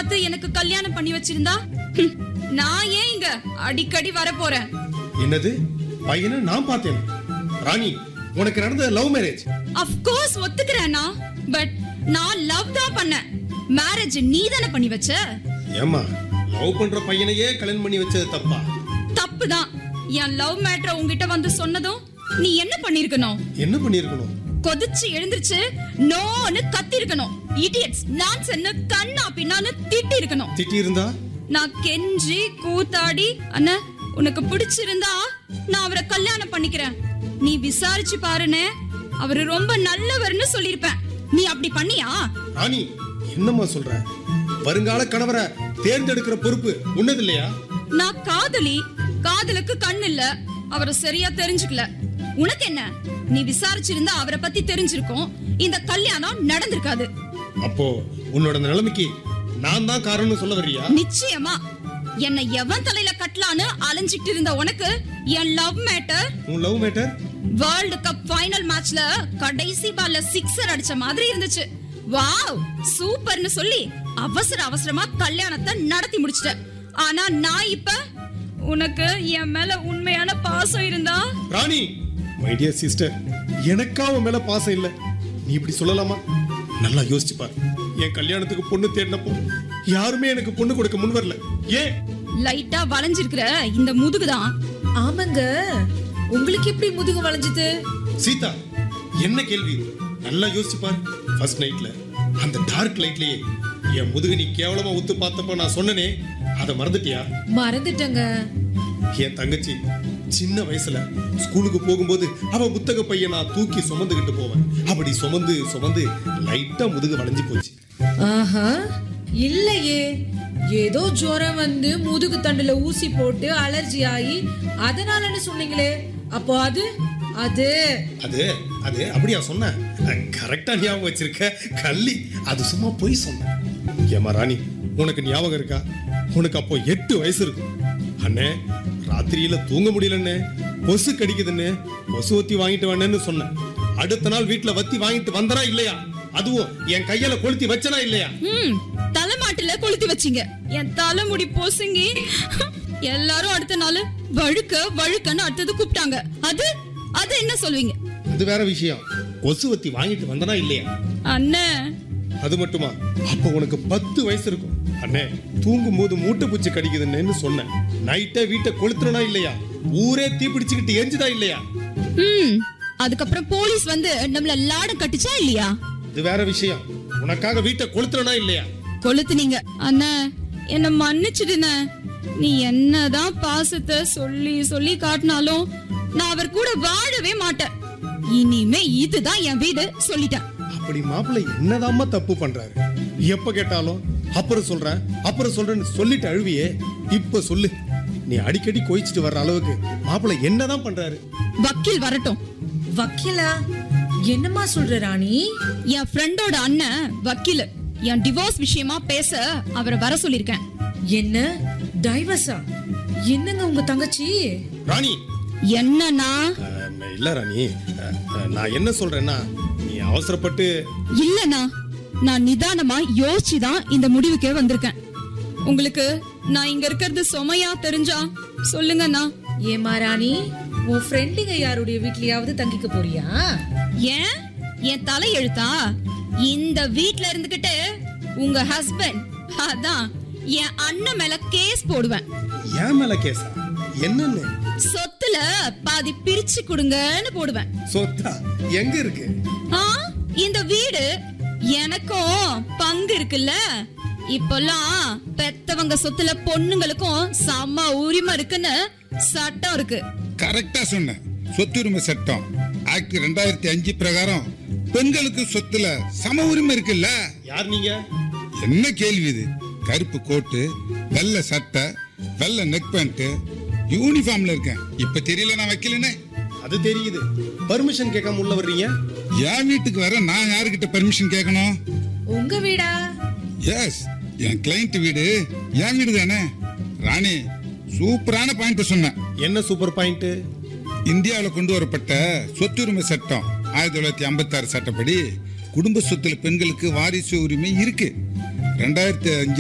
பார்த்து எனக்கு கல்யாணம் பண்ணி வச்சிருந்தா ஹம், நான் ஏன் இங்க அடிக்கடி வர போறேன் என்னது பையனை நான் பார்த்தேன் ராணி உனக்கு நடந்த லவ் மேரேஜ் அஃப்கோர்ஸ் ஒத்துக்கிறேனா பட் நான் லவ் தான் பண்ணேன் மேரேஜ் நீ தானே பண்ணி வச்ச ஏமா லவ் பண்ற பையனையே கல்யாணம் பண்ணி வச்சது தப்பா தப்பு தான் என் லவ் மேட்டரை உங்ககிட்ட வந்து சொன்னதும் நீ என்ன பண்ணிருக்கணும் என்ன பண்ணிருக்கணும் கொதிச்சு எழுந்திருச்சு நோன்னு கத்தி இருக்கணும் இடியட்ஸ் நான் சென்ன கண்ணா பின்னான்னு திட்டி இருக்கணும் திட்டி இருந்தா நான் கெஞ்சி கூத்தாடி அண்ணா உனக்கு பிடிச்சிருந்தா நான் அவரை கல்யாணம் பண்ணிக்கிறேன் நீ விசாரிச்சு பாருன்னு அவரு ரொம்ப நல்லவர்னு சொல்லிருப்பேன் நீ அப்படி பண்ணியா ராணி என்னம்மா சொல்ற வருங்கால கணவரை தேர்ந்தெடுக்கிற பொறுப்பு உன்னது இல்லையா நான் காதலி காதலுக்கு கண் இல்ல அவரை சரியா தெரிஞ்சுக்கல உனக்கு என்ன நீ விசாரிச்சிருந்தா அவரை பத்தி தெரிஞ்சிருக்கும் இந்த கல்யாணம் நடந்திருக்காது அப்போ உன்னோட நிலைமைக்கு நான் தான் காரணம்னு சொல்ல வர்றியா நிச்சயமா என்னை எவன் தலையில கட்டலான்னு அலைஞ்சிட்டு இருந்த உனக்கு என் லவ் மேட்டர் உன் love matter world cup final மேட்ச்ல கடைசி பால்ல சிக்ஸர் அடிச்ச மாதிரி இருந்துச்சு வாவ் சூப்பர்னு சொல்லி அவசர அவசரமா கல்யாணத்தை நடத்தி முடிச்சிட்டேன் ஆனா நான் இப்ப உனக்கு என் மேல உண்மையான பாசம் இருந்தா ராணி மை டியர் சிஸ்டர் எனக்கா உன் மேல பாசம் இல்ல நீ இப்படி சொல்லலாமா நல்லா யோசிச்சு பாரு என் கல்யாணத்துக்கு பொண்ணு தேடினப்போ யாருமே எனக்கு பொண்ணு கொடுக்க முன் வரல ஏன் லைட்டா வளைஞ்சிருக்கிற இந்த முதுகுதான் ஆமாங்க உங்களுக்கு எப்படி முதுகு வளைஞ்சது சீதா என்ன கேள்வி இது? நல்லா யோசிச்சு பாரு ஃபர்ஸ்ட் நைட்ல அந்த டார்க் லைட்லயே என் முதுகு நீ கேவலமா உத்து பார்த்தப்போ நான் சொன்னனே அதை மறந்துட்டியா மறந்துட்டேங்க என் தங்கச்சி சின்ன வயசுல ஸ்கூலுக்கு போகும்போது அவ புத்தக பைய நான் தூக்கி சுமந்துகிட்டு போவேன் அப்படி சுமந்து சுமந்து லைட்டா முதுகு வளைஞ்சு போச்சு ஆஹா இல்லையே ஏதோ ஜுரம் வந்து முதுகு தண்டுல ஊசி போட்டு அலர்ஜி ஆகி அதனாலன்னு சொன்னீங்களே அப்போ அது அது அது அது அப்படியா சொன்ன கரெக்டா ஞாபகம் வச்சிருக்க கள்ளி அது சும்மா போய் சொன்ன ஏமா ராணி உனக்கு ஞாபகம் இருக்கா உனக்கு அப்போ எட்டு வயசு இருக்கும் அண்ணே ராத்திரியில தூங்க முடியலண்ணே கொசு கடிக்குதுன்னு கொசு வத்தி வாங்கிட்டு வானேன்னு சொன்னேன் அடுத்த நாள் வீட்டுல வத்தி வாங்கிட்டு வந்தனா இல்லையா அதுவும் என் கையால கொளுத்தி வச்சனா இல்லையா ம் தலைமாட்டுல கொளுத்தி வச்சீங்க என் தலைமுடி பொசுங்கி எல்லாரும் அடுத்த நாள் வழுக்க வழுக்கன்னு அடுத்தது கூப்பிட்டாங்க அது அது என்ன சொல்வீங்க அது வேற விஷயம் கொசு வத்தி வாங்கிட்டு வந்தனா இல்லையா அண்ணே அது மட்டுமா அப்ப உனக்கு பத்து வயசு இருக்கும் அண்ணே தூங்கும் போது மூட்டை பூச்சி கடிக்குதுன்னு சொன்னேன் நைட்டே வீட்டை கொளுத்துறனா இல்லையா ஊரே தீ பிடிச்சுக்கிட்டு எரிஞ்சுதா இல்லையா ம் அதுக்கப்புறம் போலீஸ் வந்து நம்மள லாடம் கட்டுச்சா இல்லையா இது வேற விஷயம் உனக்காக வீட்டை கொளுத்துறனா இல்லையா கொளுத்துனீங்க அண்ணா என்ன மன்னிச்சிடுன நீ என்னதான் பாசத்தை சொல்லி சொல்லி காட்டினாலும் நான் அவர் கூட வாழவே மாட்டேன் இனிமே இதுதான் என் வீடு சொல்லிட்டேன் அப்படி மாப்பிள்ளை என்னதாம்மா தப்பு பண்றாரு எப்ப கேட்டாலும் அப்புறம் சொல்றேன் அப்புறம் சொல்றேன்னு சொல்லிட்டு அழுவியே இப்ப சொல்லு நீ அடிக்கடி கோயிச்சிட்டு வர்ற அளவுக்கு மாப்பிள்ளை என்னதான் பண்றாரு வக்கீல் வரட்டும் வக்கீலா என்னம்மா சொல்ற ராணி என் ஃப்ரெண்டோட அண்ணன் வக்கீல் என் டிவோர்ஸ் விஷயமா பேச அவரை வர சொல்லிருக்கேன் என்ன டைவர்ஸா என்னங்க உங்க தங்கச்சி ராணி என்னன்னா அஹ், இல்ல ராணி அஹ், அஹ், நான் என்ன சொல்றேன்னா நீ அவசரப்பட்டு இல்லனா நான் நிதானமா யோசிச்சு தான் இந்த முடிவுக்கே வந்திருக்கேன் உங்களுக்கு நான் இங்க இருக்கிறது சுமையா தெரிஞ்சா சொல்லுங்கண்ணா ஏமா ராணி உன் ஃப்ரெண்டுங்க யாருடைய வீட்லயாவது தங்கிக்க போறியா ஏன் என் தலை எழுத்தா இந்த வீட்ல இருந்துகிட்டு உங்க ஹஸ்பண்ட் அதான் என் அண்ணன் மேல கேஸ் போடுவேன் ஏன் மேல கேசா என்னன்னு சொத்துல பாதி பிரிச்சு கொடுங்கன்னு போடுவேன் சொத்தா எங்க இருக்கு ஆ இந்த வீடு எனக்கும் பங்கு இருக்குல்ல இப்பெல்லாம் பெத்தவங்க சொத்துல பொண்ணுங்களுக்கும் சம உரிமை இருக்குன்னு சட்டம் இருக்கு கரெக்டா சொன்ன சொத்துரிமை சட்டம் ஆக்ட் ரெண்டாயிரத்தி அஞ்சு பிரகாரம் பெண்களுக்கு சொத்துல சம உரிமை இருக்குல்ல யார் நீங்க என்ன கேள்வி இது கருப்பு கோட்டு வெள்ளை சட்டை வெள்ளை நெக் பேண்ட் யூனிஃபார்ம்ல இருக்கேன் இப்ப தெரியல நான் வைக்கலனே அது தெரியுது பர்மிஷன் கேட்காம உள்ள வர்றீங்க என் வீட்டுக்கு வர நான் யாருக்கிட்ட பெர்மிஷன் கேட்கணும் உங்க வீடா எஸ் என் கிளைண்ட் வீடு என் வீடு தானே ராணி சூப்பரான பாயிண்ட் சொன்னேன் என்ன சூப்பர் பாயிண்ட் இந்தியாவில் கொண்டு வரப்பட்ட சொத்துரிமை சட்டம் ஆயிரத்தி தொள்ளாயிரத்தி ஐம்பத்தாறு சட்டப்படி குடும்ப சொத்துல பெண்களுக்கு வாரிசு உரிமை இருக்கு ரெண்டாயிரத்தி அஞ்சு